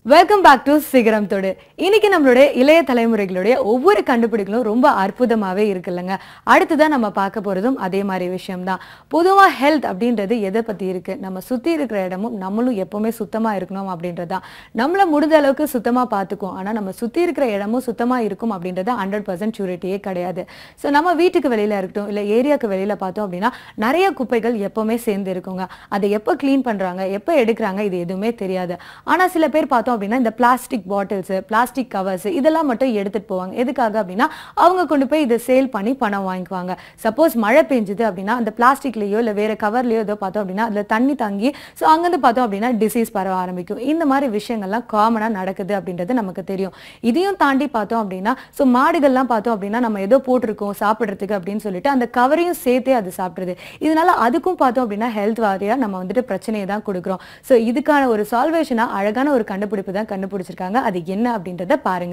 welcome back to சிகரம் தொடு இன்னைக்கு நம்மளுடைய இளைய தலைமுறைகளுடைய ஒவ்வொரு கண்டுபிடிகளும் ரொம்ப அற்புதமாவே இருக்குல்லங்க அடுத்ததான் நம்ம பார்க்க போறதும் அதே மாதிரி விஷயம்தான் பொதுவா ஹெல்த் அப்படின்றது எதை பத்தி இருக்கு நம்ம சுத்தி இருக்கிற இடமும் நம்மளும் எப்பவுமே சுத்தமா இருக்கணும் அப்படின்றதுதான் நம்மள முடிஞ்ச அளவுக்கு சுத்தமா பார்த்துக்குவோம் ஆனா நம்ம சுத்தி இருக்கிற இடமும் சுத்தமா இருக்கும் அப்படின்றது ஹண்ட்ரட் பர்சன்ட் ஷூரிட்டியே கிடையாது ஸோ நம்ம வீட்டுக்கு வெளியில இருக்கட்டும் இல்ல ஏரியாவுக்கு வெளியில பார்த்தோம் அப்படின்னா நிறைய குப்பைகள் எப்பவுமே சேர்ந்து இருக்குங்க அதை எப்போ க்ளீன் பண்றாங்க எப்போ எடுக்கிறாங்க இது எதுவுமே தெரியாது ஆனா சில பேர் பார்த்தோம் அப்படின்னா இந்த பிளாஸ்டிக் பாட்டில்ஸ் பிளாஸ்டிக் கவர்ஸ் இதெல்லாம் மட்டும் எடுத்துட்டு போவாங்க எதுக்காக அப்படின்னா அவங்க கொண்டு போய் இதை சேல் பண்ணி பணம் வாங்கிக்குவாங்க சப்போஸ் மழை பெஞ்சுது அப்படின்னா அந்த பிளாஸ்டிக்லயோ இல்ல வேற கவர்லயோ ஏதோ பார்த்தோம் அப்படின்னா அதுல தண்ணி தங்கி ஸோ அங்கிருந்து பார்த்தோம் அப்படின்னா டிசீஸ் பரவ ஆரம்பிக்கும் இந்த மாதிரி விஷயங்கள்லாம் காமனா நடக்குது அப்படின்றது நமக்கு தெரியும் இதையும் தாண்டி பார்த்தோம் அப்படின்னா ஸோ மாடுகள்லாம் பார்த்தோம் அப்படின்னா நம்ம ஏதோ போட்டிருக்கோம் சாப்பிட்றதுக்கு அப்படின்னு சொல்லிட்டு அந்த கவரையும் சேர்த்தே அது சாப்பிடுறது இதனால அதுக்கும் பார்த்தோம் அப்படின்னா ஹெல்த் வாரியா நம்ம வந்துட்டு பிரச்சனையை தான் கொடுக்குறோம் ஸோ இதுக்கான ஒரு சால்வேஷனா அழகான ஒரு கண்டுபிடிப்பு தான் கண்டுபிடிச்சிருக்காங்க அது என்ன அப்படின்றத பாருங்க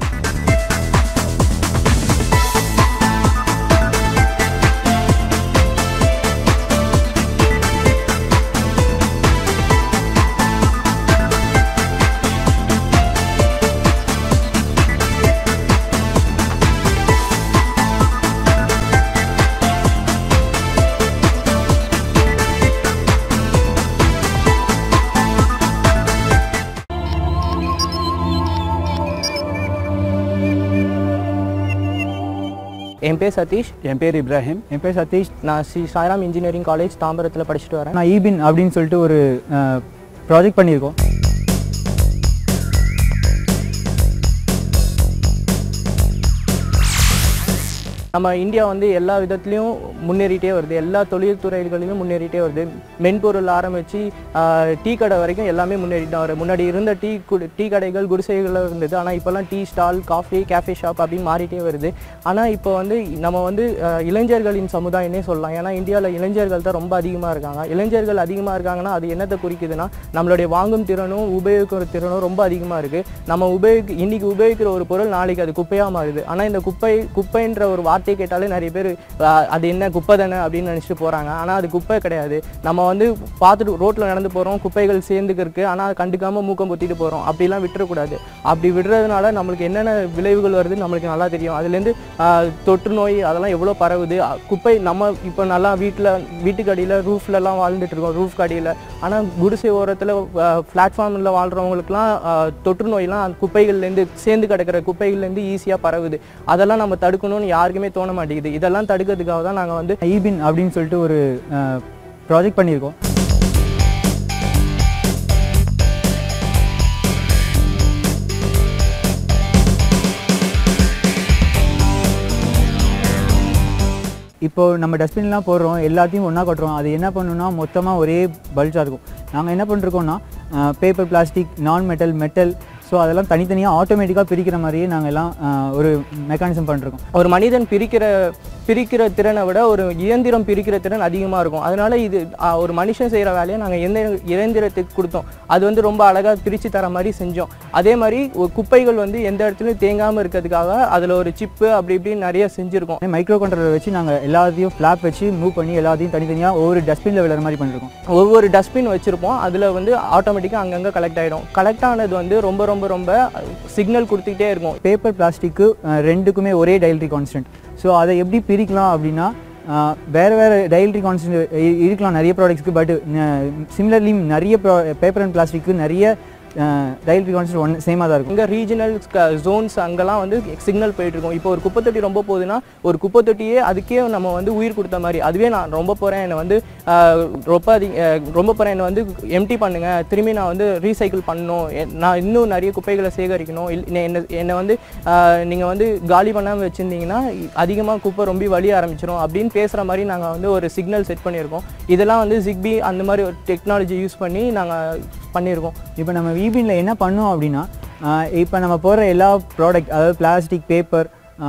என் பேர் சதீஷ் என் பேர் இப்ராஹிம் என் பேர் சதீஷ் நான் ஸ்ரீ சாய்ராம் இன்ஜினியரிங் காலேஜ் தாம்பரத்தில் படிச்சுட்டு வரேன் நான் ஈபின் அப்படின்னு சொல்லிட்டு ஒரு ப்ராஜெக்ட் பண்ணியிருக்கோம் நம்ம இந்தியா வந்து எல்லா விதத்துலையும் முன்னேறிட்டே வருது எல்லா தொழில்துறைகளிலும் முன்னேறிட்டே வருது மென்பொருள் ஆரம்பித்து டீ கடை வரைக்கும் எல்லாமே முன்னேறிட்டு வருது முன்னாடி இருந்த டீ குடி டீ கடைகள் குடிசைகள் இருந்தது ஆனால் இப்போல்லாம் tea stall coffee cafe shop அப்படின்னு மாறிட்டே வருது ஆனால் இப்போ வந்து நம்ம வந்து ஆஹ், இளைஞர்களின் சமுதாயம்னே சொல்லலாம் ஏன்னா இந்தியாவில் இளைஞர்கள் தான் ரொம்ப அதிகமாக இருக்காங்க இளைஞர்கள் அதிகமாக இருக்காங்கன்னா அது என்னத்தை குறிக்குதுன்னா நம்மளுடைய வாங்கும் திறனும் உபயோகிக்கிற திறனும் ரொம்ப அதிகமாக இருக்குது நம்ம உபயோகி இன்னைக்கு உபயோகிக்கிற ஒரு பொருள் நாளைக்கு அது குப்பையாக மாறுது ஆனால் இந்த குப்பை குப்பைன்ற ஒரு வார்த்தையை கேட்டாலே நிறைய பேர் ஆஹ், அது என்ன குப்பை தானே அப்படின்னு நினச்சிட்டு போகிறாங்க ஆனால் அது குப்பை கிடையாது நம்ம வந்து பார்த்துட்டு ரோட்டில் நடந்து போகிறோம் குப்பைகள் சேர்ந்துக்கு இருக்குது ஆனால் அதை கண்டுக்காமல் மூக்கம் பொத்திட்டு போகிறோம் அப்படிலாம் விட்டுறக்கூடாது அப்படி விடுறதுனால நம்மளுக்கு என்னென்ன விளைவுகள் வருது நம்மளுக்கு நல்லா தெரியும் அதுலேருந்து ஆஹ், தொற்று நோய் அதெல்லாம் எவ்வளோ பரவுது அ, குப்பை நம்ம இப்போ நல்லா வீட்டில் வீட்டுக்கு அடியில் ரூஃப்லலாம் வாழ்ந்துட்டு இருக்கோம் ரூஃப் அடியில் ஆனால் குடிசை ஓரத்தில் பிளாட்ஃபார்மில் வாழ்கிறவங்களுக்குலாம் தொற்று நோயெல்லாம் அந்த குப்பைகள்லேருந்து சேர்ந்து கிடக்கிற குப்பைகள்லேருந்து ஈஸியாக பரவுது அதெல்லாம் நம்ம தடுக்கணும்னு யாருக்குமே தோண மாட்டேங்குது இதெல்லாம் தடுக்கிறதுக்காக தான் நாங்கள் வந்து ஈபின் அப்படின்னு சொல்லிட்டு ஒரு ப்ராஜெக்ட் பண்ணியிருக்கோம் இப்போ நம்ம டஸ்ட்பின்லாம் போடுறோம் எல்லாத்தையும் ஒன்றா கொட்டுறோம் அது என்ன பண்ணணும்னா மொத்தமாக ஒரே பல்ஜாக இருக்கும் நாங்கள் என்ன பண்ணிருக்கோம்னா paper plastic non metal metal so அதெல்லாம் தனித்தனியாக ஆட்டோமேட்டிக்காக பிரிக்கிற மாதிரியே நாங்கள் எல்லாம் அஹ், ஒரு மெக்கானிசம் பண்ணிருக்கோம் ஒரு மனிதன் பிரிக்கிற பிரிக்கிற திறனை விட ஒரு இயந்திரம் பிரிக்கிற திறன் அதிகமாக இருக்கும் அதனால இது ஆ, ஒரு மனுஷன் செய்கிற வேலையை நாங்கள் எந்த இயந்திரத்துக்கு கொடுத்தோம் அது வந்து ரொம்ப அழகாக பிரித்து தர மாதிரி செஞ்சோம் அதே மாதிரி ஒரு குப்பைகள் வந்து எந்த இடத்துலையும் தேங்காமல் இருக்கிறதுக்காக அதில் ஒரு சிப்பு அப்படி இப்படின்னு நிறைய செஞ்சுருக்கோம் மைக்ரோ கண்ட்ரோலர் வச்சு நாங்கள் எல்லாத்தையும் ஃப்ளாப் வச்சு மூவ் பண்ணி எல்லாத்தையும் தனித்தனியாக ஒவ்வொரு டஸ்ட்பினில் விழுற மாதிரி பண்ணிருக்கோம் ஒவ்வொரு டஸ்ட்பின் வச்சுருப்போம் அதில் வந்து ஆட்டோமேட்டிக்காக அங்கங்கே கலெக்ட் ஆகிடும் கலெக்ட் ஆனது வந்து ரொம்ப ரொம்ப ரொம்ப சிக்னல் கொடுத்துக்கிட்டே இருக்கும் பேப்பர் பிளாஸ்டிக்கு ரெண்டுக்குமே ஒரே டைல்ட்ரி கான்ஸ்டன்ட் ஸோ அதை எப்படி பிரிக்கலாம் அப்படின்னா அஹ், வேறு வேறு டைல்ட்ரி கான்ஸ்டன்ட் இருக்கலாம் நிறைய ப்ராடக்ட்ஸ்க்கு பட் சிமிலர்லி நிறைய பேப்பர் அண்ட் பிளாஸ்டிக்கு நிறைய டைல்ட்ரி கான்ஸ்டன்ட் ஒன் சேமாக தான் இருக்கும் இங்கே ரீஜனல் ஜோன்ஸ் அங்கெல்லாம் வந்து சிக்னல் போயிட்டு இருக்கும் இப்போ ஒரு குப்பை தொட்டி ரொம்ப போகுதுன்னா ஒரு குப்பை தொட்டியே அதுக்கே நம்ம வந்து உயிர் கொடுத்த மாதிரி அதுவே நான் ரொம்ப போகிறேன் என்னை வந்து ஆஹ், ரொம்ப அதிக ஆஹ், ரொம்ப போகிறேன் என்னை வந்து எம்டி பண்ணுங்க திரும்பி நான் வந்து ரீசைக்கிள் பண்ணணும் எ- நான் இன்னும் நிறைய குப்பைகளை சேகரிக்கணும் இல் என்னை- என்னை என்னை வந்து நீங்கள் வந்து காலி பண்ணாமல் வச்சுருந்தீங்கன்னா அதிகமாக குப்பை ரொம்ப வழிய ஆரம்பிச்சிடும் அப்படின்னு பேசுகிற மாதிரி நாங்கள் வந்து ஒரு சிக்னல் செட் பண்ணியிருக்கோம் இதெல்லாம் வந்து ஜிக்பி அந்த மாதிரி ஒரு டெக்னாலஜி யூஸ் பண்ணி நாங்கள் பண்ணியிருக்கோம் இப்போ நம்ம வீபின்ல என்ன பண்ணோம் அப்படின்னா இப்போ நம்ம போடுற எல்லா ப்ராடக்ட் அதாவது பிளாஸ்டிக் பேப்பர்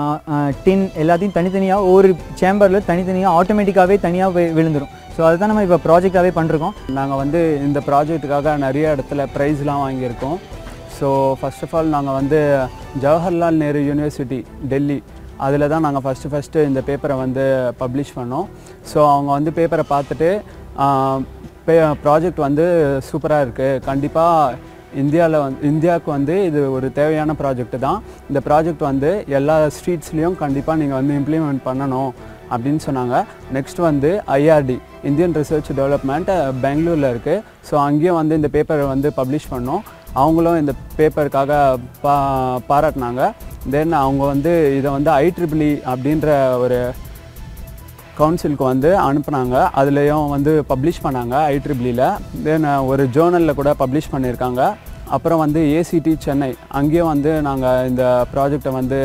டின் எல்லாத்தையும் தனித்தனியாக ஒவ்வொரு சேம்பரில் தனித்தனியாக ஆட்டோமேட்டிக்காகவே தனியாக விழுந்துரும் ஸோ அதுதான் நம்ம இப்போ ப்ராஜெக்டாகவே பண்ணிருக்கோம் நாங்கள் வந்து இந்த ப்ராஜெக்ட்டுக்காக நிறைய இடத்துல ப்ரைஸ்லாம் வாங்கியிருக்கோம் ஸோ ஃபர்ஸ்ட் ஆஃப் ஆல் நாங்கள் வந்து ஜவஹர்லால் நேரு யூனிவர்சிட்டி டெல்லி அதில் தான் நாங்கள் ஃபஸ்ட்டு ஃபஸ்ட்டு இந்த பேப்பரை வந்து பப்ளிஷ் பண்ணோம் ஸோ அவங்க வந்து பேப்பரை பார்த்துட்டு ப்ராஜெக்ட் வந்து சூப்பராக இருக்குது கண்டிப்பாக இந்தியாவில் வந்து இந்தியாவுக்கு வந்து இது ஒரு தேவையான ப்ராஜெக்ட் தான் இந்த ப்ராஜெக்ட் வந்து எல்லா ஸ்ட்ரீட்ஸ்லேயும் கண்டிப்பாக நீங்கள் வந்து இம்ப்ளிமெண்ட் பண்ணணும் அப்படின்னு சொன்னாங்க நெக்ஸ்ட் வந்து ஐஆர்டி இந்தியன் ரிசர்ச் டெவலப்மெண்ட் பெங்களூரில் இருக்குது ஸோ அங்கேயும் வந்து இந்த பேப்பரை வந்து பப்ளிஷ் பண்ணோம் அவங்களும் இந்த பேப்பருக்காக பா பாராட்டினாங்க தென் அவங்க வந்து இதை வந்து ஐட்ரிபிளி அப்படின்ற ஒரு கவுன்சிலுக்கு வந்து அனுப்புனாங்க அதுலேயும் வந்து பப்ளிஷ் பண்ணாங்க ஐட்ரிபிளியில் தென் ஒரு ஜேர்னலில் கூட பப்ளிஷ் பண்ணியிருக்காங்க அப்புறம் வந்து ஏசிடி சென்னை அங்கேயும் வந்து நாங்கள் இந்த ப்ராஜெக்டை வந்து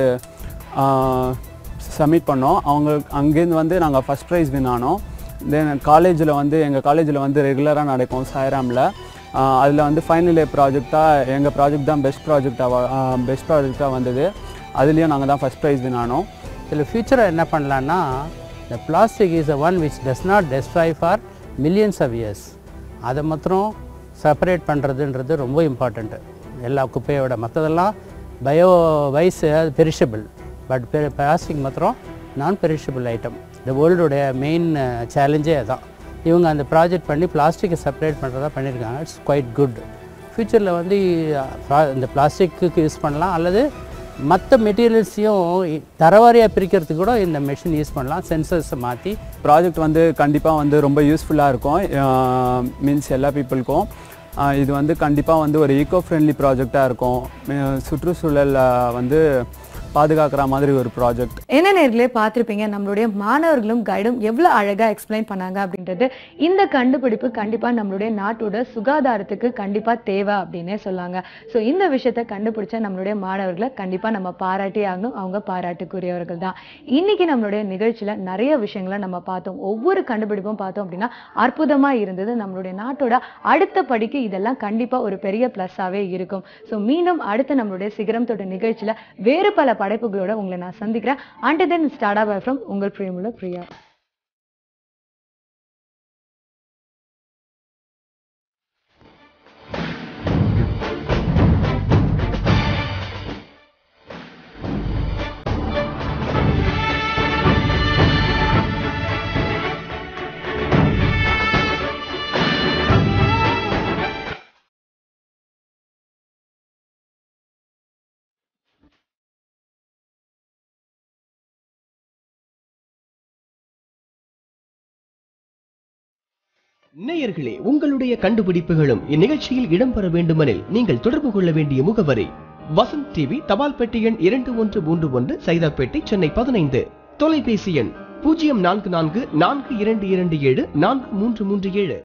சப்மிட் பண்ணோம் அவங்க அங்கேருந்து வந்து நாங்கள் ஃபஸ்ட் ப்ரைஸ் வின் ஆனோம் தென் காலேஜில் வந்து எங்கள் காலேஜில் வந்து ரெகுலராக நடக்கும் சாய்ராமில் அதில் வந்து ஃபைனல் இயர் ப்ராஜெக்டாக எங்கள் ப்ராஜெக்ட் தான் பெஸ்ட் ப்ராஜெக்டாக பெஸ்ட் ப்ராஜெக்டாக வந்தது அதுலேயும் நாங்கள் தான் ஃபஸ்ட் ப்ரைஸ் வின் ஆனோம் இதில் ஃபியூச்சராக என்ன பண்ணலான்னா இந்த plastic is a one which does not destroy for millions of years அதை மாத்திரம் செப்பரேட் பண்ணுறதுன்றது ரொம்ப இம்பார்ட்டண்ட்டு எல்லா குப்பையோட மற்றதெல்லாம் பயோ வைஸ் அது பெரிஷபிள் பட் பிளாஸ்டிக் மாத்திரம் நான் பெரிஷபிள் ஐட்டம் இந்த வேர்ல்டுடைய மெயின் சேலஞ்சே அதான் இவங்க அந்த ப்ராஜெக்ட் பண்ணி பிளாஸ்டிக்கை செப்பரேட் பண்ணுறதா பண்ணியிருக்காங்க இட்ஸ் குவைட் குட் ஃப்யூச்சரில் வந்து அஹ், pla- இந்த பிளாஸ்டிக்கு யூஸ் பண்ணலாம் அல்லது மற்ற மெட்டீரியல்ஸையும் தரவாரியாக பிரிக்கிறதுக்கு கூட இந்த மெஷின் யூஸ் பண்ணலாம் சென்சர்ஸை மாற்றி ப்ராஜெக்ட் வந்து கண்டிப்பாக வந்து ரொம்ப யூஸ்ஃபுல்லாக இருக்கும் மீன்ஸ் எல்லா பீப்புளுக்கும் இது வந்து கண்டிப்பாக வந்து ஒரு ஈகோ ஃப்ரெண்ட்லி ப்ராஜெக்டாக இருக்கும் அஹ் சுற்றுச்சூழலை வந்து பாதுகாக்கிற மாதிரி ஒரு ப்ராஜெக்ட் என்ன நேர்களே பார்த்துருப்பீங்க நம்மளுடைய மாணவர்களும் கைடும் எவ்வளோ அழகாக எக்ஸ்பிளைன் பண்ணாங்க அப்படின்றது இந்த கண்டுபிடிப்பு கண்டிப்பாக நம்மளுடைய நாட்டோட சுகாதாரத்துக்கு கண்டிப்பாக தேவை அப்படின்னே சொல்லாங்க ஸோ இந்த விஷயத்தை கண்டுபிடிச்ச நம்மளுடைய மாணவர்களை கண்டிப்பாக நம்ம பாராட்டி ஆகணும் அவங்க பாராட்டுக்குரியவர்கள் தான் இன்னைக்கு நம்மளுடைய நிகழ்ச்சியில் நிறைய விஷயங்களை நம்ம பார்த்தோம் ஒவ்வொரு கண்டுபிடிப்பும் பார்த்தோம் அப்படின்னா அற்புதமாக இருந்தது நம்மளுடைய நாட்டோட அடுத்த படிக்கு இதெல்லாம் கண்டிப்பாக ஒரு பெரிய ப்ளஸ்ஸாகவே இருக்கும் ஸோ மீண்டும் அடுத்த நம்மளுடைய சிகரம் தொட்ட நிகழ்ச்சியில் வேறு பல படைப்புகளோட உங்களை நான் சந்திக்கிறேன் and then start up from உங்கள் பிரியமுள்ள பிரியா நேயர்களே உங்களுடைய கண்டுபிடிப்புகளும் இந்நிகழ்ச்சியில் இடம்பெற வேண்டுமெனில் நீங்கள் தொடர்பு கொள்ள வேண்டிய முகவரி வசந்த் டிவி தபால் பெட்டி எண் இரண்டு ஒன்று மூன்று ஒன்று சைதாப்பேட்டை சென்னை பதினைந்து தொலைபேசி எண் பூஜ்ஜியம் நான்கு நான்கு நான்கு இரண்டு இரண்டு ஏழு நான்கு மூன்று மூன்று ஏழு